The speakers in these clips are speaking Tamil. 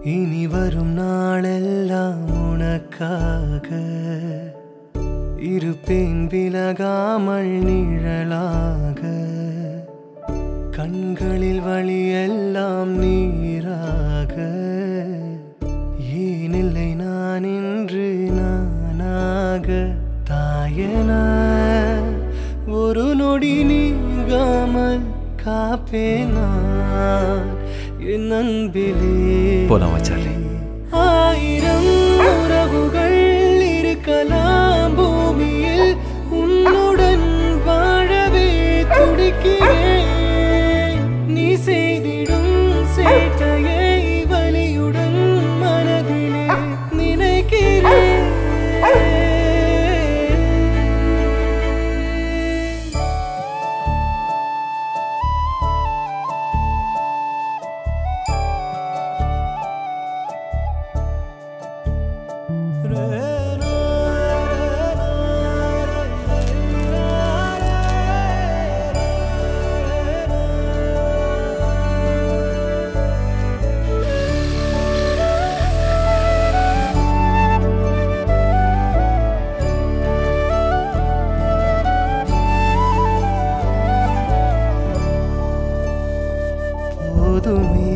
இனி வரும் நாளெல்லாம் உனக்காக இருப்பேன் விலகாமல் நிழலாக கண்களில் வழியெல்லாம் நீராக ஏனில்லை நான் இன்று நானாக தாயன ஒரு நொடி நீங்காமல் காப்பேன் நான் என் அன்பிலே போலாமா சார்லி ஆயிரம் உறவுகள் இருக்கலாம் பூமியில் உன்னுடன் வாழவே துடிக்கிறேன் நீ செய்திடும் சேட்டையை வலியுடன் மனதிலே நினைக்கிறேன் போதுமே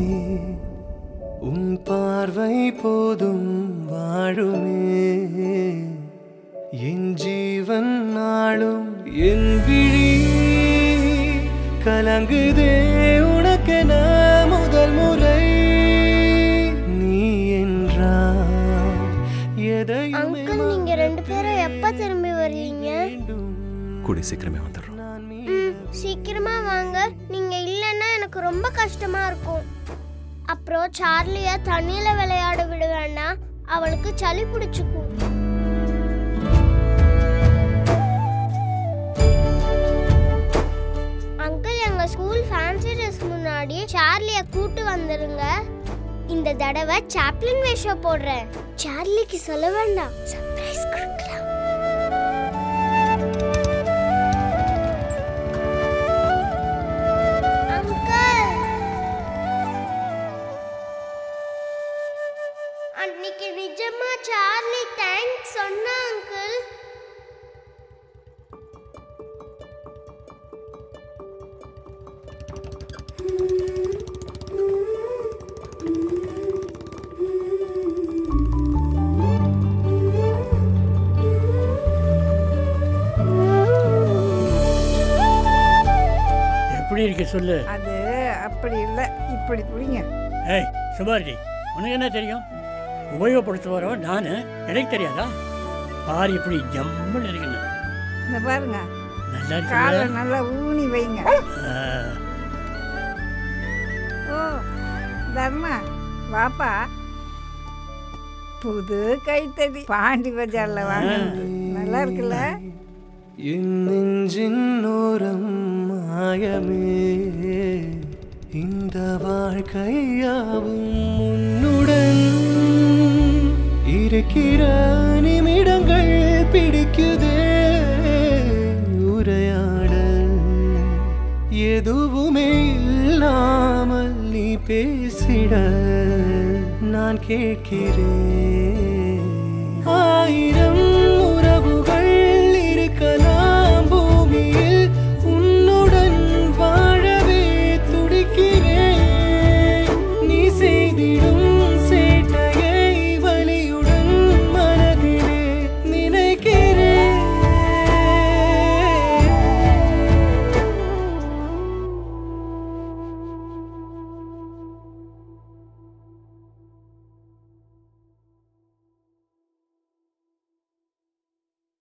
உன் பார்வை போதும் வாழுமே என் ஜீவன் நாளும் என் விழி கலங்குதே உனக்கென முதல் முறை நீ என்றால் எதையுமே அங்கிள் நீங்க ரெண்டு பேரும் எப்ப திரும்பி வருவீங்க கூடி சீக்கிரமே வந்துடுறோம் ம், சீக்கிரமா வாங்க நீங்க இல்லைன்னா எனக்கு ரொம்ப கஷ்டமா இருக்கும் அப்புறம் சார்லிய தண்ணியில விளையாட விட வேண்டாம் அவளுக்கு சளி பிடிச்சுக்கும் அங்கிள் எங்க ஸ்கூல் ஃபேன்சி ட்ரெஸ் முன்னாடி சார்லிய கூட்டு வந்துருங்க இந்த தடவை சாப்ளின் வேஷம் போடுறேன் சார்லிக்கு சொல்ல வேண்டாம் சர்ப்ரைஸ் கொடுக்கலாம் அங்கிள் அன்னைக்கு நிஜமா சார்லி தேங்க்ஸ் சொன்னா அங்கிள் எப்படி இருக்கு சொல்லு அது அப்படி இல்லை இப்படி புரியுங்க ஏய் சுபாரிஜி உனக்கு என்ன தெரியும் உபயோகப்படுத்த வரவன் நான் எனக்கு தெரியாதா பாரு இப்படி ஜம்முன்னு இருக்குன்னு இந்த பாருங்க நல்லா காலை இருக்கு நல்லா ஊனி வைங்க ஓ தர்மா வாப்பா புது கைத்தடி பாண்டி பஜார்ல வாங்கினது நல்லா இருக்குல்ல என் நெஞ்சின் ஓரம் மாயமே இந்த வாழ்க்கையாவும் உன்னுடன் இருக்கிற நிமிடங்கள் பிடிக்குதே உரையாடல் எதுவுமே இல்லாமல் நீ பேசிட நான் கேட்கிறேன் ஆயிரம்